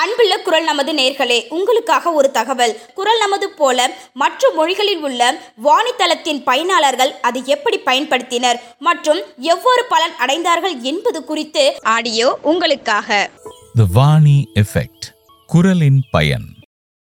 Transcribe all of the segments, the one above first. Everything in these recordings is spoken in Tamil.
அன்புள்ள குரல் நமது நேர்களே உங்களுக்காக ஒரு தகவல் குரல் நமது போல மற்ற மொழிகளில் உள்ள வாணித்தளத்தின் பயனாளர்கள் அதை எப்படி பயன்படுத்தினர் மற்றும் எவ்வாறு பலன் அடைந்தார்கள் என்பது குறித்து ஆடியோ உங்களுக்காக த வாணி எஃபெக்ட் குரலின் பயன்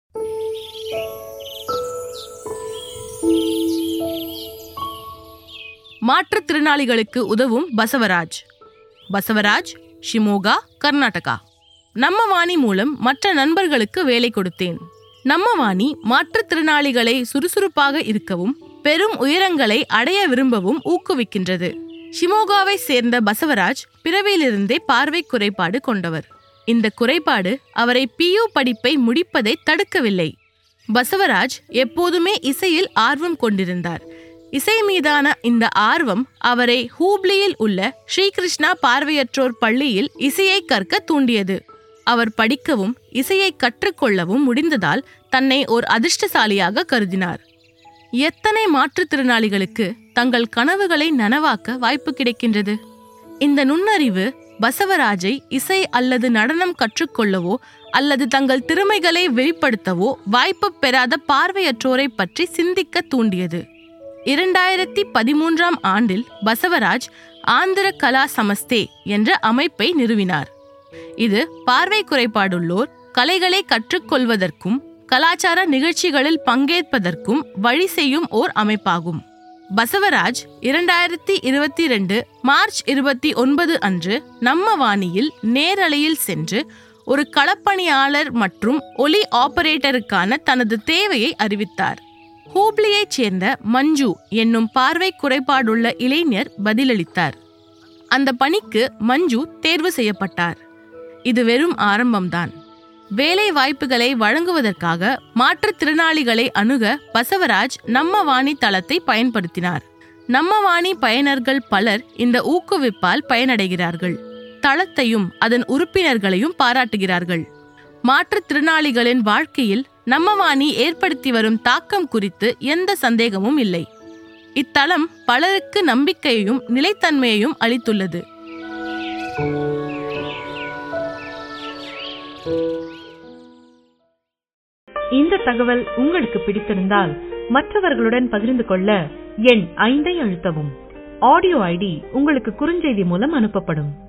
மாற்றுத்திறனாளிகளுக்கு உதவும் பசவராஜ் பசவராஜ் ஷிமோகா கர்நாடகா நம்ம வாணி மூலம் மற்ற நண்பர்களுக்கு வேலை கொடுத்தேன் நம்ம வாணி மாற்றுத்திறனாளிகளை சுறுசுறுப்பாக இருக்கவும் பெரும் உயரங்களை அடைய விரும்பவும் ஊக்குவிக்கின்றது ஷிமோகாவை சேர்ந்த பசவராஜ் பிறவியிலிருந்தே பார்வை குறைபாடு கொண்டவர் இந்த குறைபாடு அவரை பியூ படிப்பை முடிப்பதை தடுக்கவில்லை பசவராஜ் எப்போதுமே இசையில் ஆர்வம் கொண்டிருந்தார் இசை மீதான இந்த ஆர்வம் அவரை ஹூப்ளியில் உள்ள ஸ்ரீகிருஷ்ணா பார்வையற்றோர் பள்ளியில் இசையை கற்க தூண்டியது அவர் படிக்கவும் இசையை கற்றுக்கொள்ளவும் முடிந்ததால் தன்னை ஓர் அதிர்ஷ்டசாலியாக கருதினார் எத்தனை மாற்றுத்திறனாளிகளுக்கு தங்கள் கனவுகளை நனவாக்க வாய்ப்பு கிடைக்கின்றது இந்த நுண்ணறிவு பசவராஜை இசை அல்லது நடனம் கற்றுக்கொள்ளவோ அல்லது தங்கள் திறமைகளை வெளிப்படுத்தவோ வாய்ப்பு பெறாத பார்வையற்றோரை பற்றி சிந்திக்க தூண்டியது இரண்டாயிரத்தி பதிமூன்றாம் ஆண்டில் பசவராஜ் ஆந்திர கலா சமஸ்தே என்ற அமைப்பை நிறுவினார் இது பார்வை குறைபாடுள்ளோர் கலைகளை கற்றுக்கொள்வதற்கும் கலாச்சார நிகழ்ச்சிகளில் பங்கேற்பதற்கும் வழி செய்யும் ஓர் அமைப்பாகும் பசவராஜ் இரண்டாயிரத்தி இருபத்தி ரெண்டு மார்ச் இருபத்தி ஒன்பது அன்று நம்ம வாணியில் நேரலையில் சென்று ஒரு களப்பணியாளர் மற்றும் ஒலி ஆபரேட்டருக்கான தனது தேவையை அறிவித்தார் ஹூப்ளியைச் சேர்ந்த மஞ்சு என்னும் பார்வை குறைபாடுள்ள இளைஞர் பதிலளித்தார் அந்த பணிக்கு மஞ்சு தேர்வு செய்யப்பட்டார் இது வெறும் ஆரம்பம்தான் வேலை வாய்ப்புகளை வழங்குவதற்காக மாற்றுத்திறனாளிகளை அணுக பசவராஜ் நம்ம வாணி தளத்தை பயன்படுத்தினார் நம்ம வாணி பயனர்கள் பலர் இந்த ஊக்குவிப்பால் பயனடைகிறார்கள் தளத்தையும் அதன் உறுப்பினர்களையும் பாராட்டுகிறார்கள் மாற்றுத்திறனாளிகளின் வாழ்க்கையில் நம்ம வாணி ஏற்படுத்தி வரும் தாக்கம் குறித்து எந்த சந்தேகமும் இல்லை இத்தலம் பலருக்கு நம்பிக்கையையும் நிலைத்தன்மையையும் அளித்துள்ளது இந்த தகவல் உங்களுக்கு பிடித்திருந்தால் மற்றவர்களுடன் பகிர்ந்து கொள்ள எண் ஐந்தை அழுத்தவும் ஆடியோ ஐடி உங்களுக்கு குறுஞ்செய்தி மூலம் அனுப்பப்படும்